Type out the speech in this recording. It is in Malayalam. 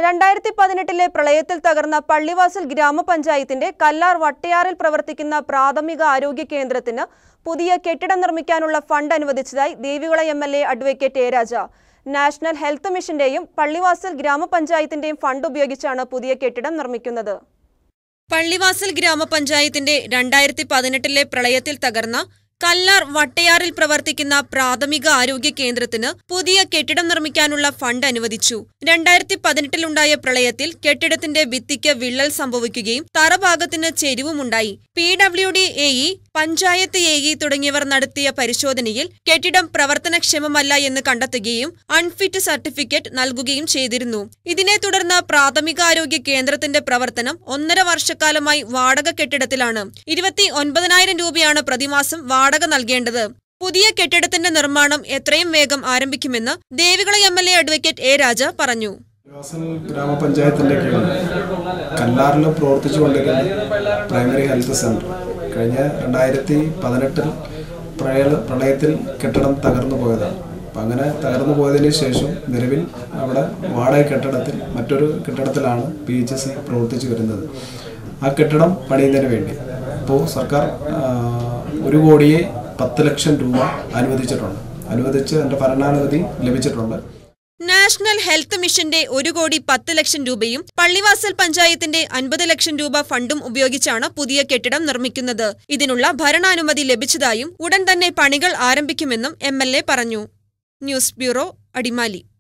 രണ്ടായിരത്തി പതിനെട്ടിലെ പ്രളയത്തിൽ തകർന്ന പള്ളിവാസൽ ഗ്രാമപഞ്ചായത്തിന്റെ കല്ലാർ വട്ടയാറിൽ പ്രവർത്തിക്കുന്ന പ്രാഥമിക ആരോഗ്യ കേന്ദ്രത്തിന് പുതിയ കെട്ടിടം നിർമ്മിക്കാനുള്ള ഫണ്ട് അനുവദിച്ചതായി Devikula M L A advocate A Raja national health മിഷന്റെയും പള്ളിവാസൽ ഗ്രാമപഞ്ചായത്തിന്റെയും ഫണ്ട് ഉപയോഗിച്ചാണ് പുതിയ കെട്ടിടം നിർമ്മിക്കുന്നത് പള്ളിവാസൽ ഗ്രാമപഞ്ചായത്തിന്റെ രണ്ടായിരത്തി പതിനെട്ടിലെ പ്രളയത്തിൽ തകർന്ന കല്ലാർ വട്ടയാറിൽ പ്രവർത്തിക്കുന്ന പ്രാഥമിക ആരോഗ്യ കേന്ദ്രത്തിന് പുതിയ കെട്ടിടം നിർമ്മിക്കാനുള്ള ഫണ്ട് അനുവദിച്ചു രണ്ടായിരത്തി പതിനെട്ടിലുണ്ടായ പ്രളയത്തിൽ കെട്ടിടത്തിന്റെ ഭിത്തിക്ക് വിള്ളൽ സംഭവിക്കുകയും തറഭാഗത്തിന് ചെരിവുമുണ്ടായി P W D A E panchayat A E തുടങ്ങിയവർ നടത്തിയ പരിശോധനയിൽ കെട്ടിടം പ്രവർത്തനക്ഷമമല്ല എന്ന് കണ്ടെത്തുകയും അൺഫിറ്റ് സർട്ടിഫിക്കറ്റ് നൽകുകയും ചെയ്തിരുന്നു ഇതിനെ തുടർന്ന് പ്രാഥമികാരോഗ്യ കേന്ദ്രത്തിന്റെ പ്രവർത്തനം ഒന്നര വർഷക്കാലമായി വാടക കെട്ടിടത്തിലാണ് ഇരുപത്തി ഒൻപതിനായിരം രൂപയാണ് പ്രതിമാസം വാടക നൽകേണ്ടത് പുതിയ കെട്ടിടത്തിന്റെ നിർമ്മാണം എത്രയും വേഗം ആരംഭിക്കുമെന്ന് Devikula M L A advocate A Raja പറഞ്ഞു വാസൽ ഗ്രാമപഞ്ചായത്തിൻ്റെ കീഴിൽ കല്ലാറിൽ പ്രവർത്തിച്ചുകൊണ്ടിരിക്കുന്ന പ്രൈമറി ഹെൽത്ത് സെൻറ്റർ കഴിഞ്ഞ രണ്ടായിരത്തി പതിനെട്ടിൽ പ്രളയ പ്രളയത്തിൽ കെട്ടിടം തകർന്നു പോയതാണ് അപ്പം അങ്ങനെ തകർന്നു പോയതിന് ശേഷം നിലവിൽ അവിടെ വാടക കെട്ടിടത്തിൽ മറ്റൊരു കെട്ടിടത്തിലാണ് പി എച്ച് സി പ്രവർത്തിച്ചു വരുന്നത് ആ കെട്ടിടം പണിയുന്നതിന് വേണ്ടി ഇപ്പോൾ സർക്കാർ ആ, ഒരു കോടിയെ പത്ത് ലക്ഷം രൂപ അനുവദിച്ചിട്ടുണ്ട് അനുവദിച്ച് എൻ്റെ ഭരണാനുമതി ലഭിച്ചിട്ടുണ്ട് നാഷണൽ ഹെൽത്ത് മിഷന്റെ ഒരു കോടി പത്ത് ലക്ഷം രൂപയും പള്ളിവാസൽ പഞ്ചായത്തിന്റെ അൻപത് ലക്ഷം രൂപ ഫണ്ടും ഉപയോഗിച്ചാണ് പുതിയ കെട്ടിടം നിർമ്മിക്കുന്നത് ഇതിനുള്ള ഭരണാനുമതി ലഭിച്ചതായും ഉടൻ തന്നെ പണികൾ ആരംഭിക്കുമെന്നും എം പറഞ്ഞു ന്യൂസ് ബ്യൂറോ അടിമാലി